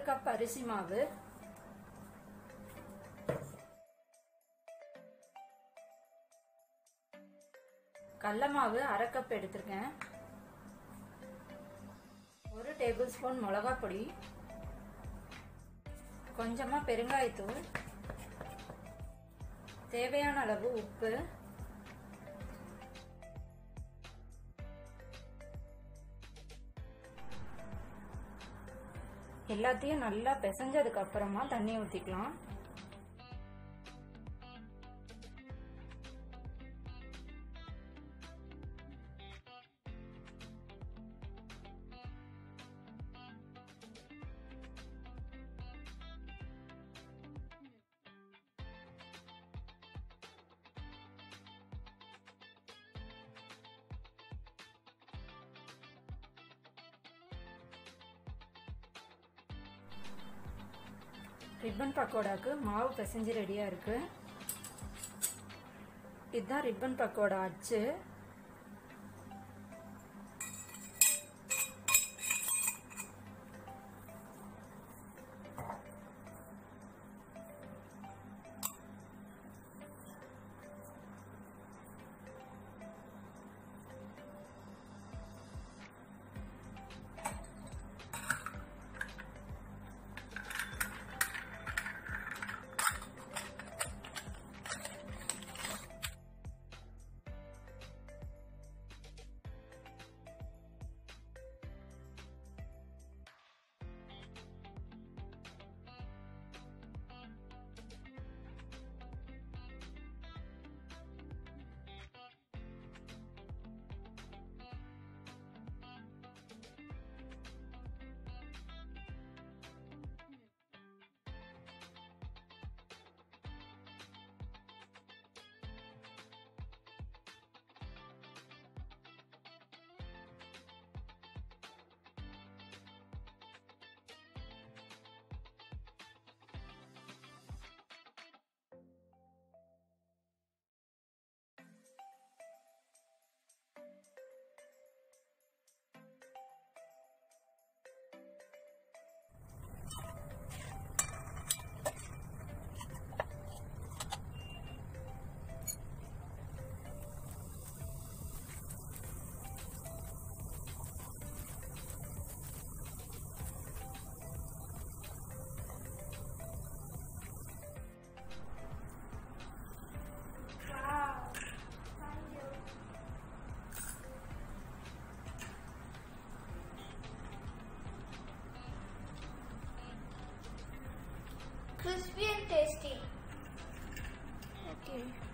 Cup அரிசி மாவு கடல மாவு அரை கப் எடுத்திருக்கேன் ஒரு டேபிள் ஸ்பூன் மிளகாய் பொடி கொஞ்சமா பெருங்காயத்தூள் தேவையான அளவு உப்பு எல்லாத்தையும் நல்லா பிசைஞ்சதுக்கு அப்புறமா தண்ணி ஊற்றிக்கலாம் ரிப்பன் பக்கோடாக்கு மாவு பிசைஞ்சு ரெடியாக இருக்கு இதுதான் ரிப்பன் பக்கோடா அச்சு Crispy and tasty. ஓகே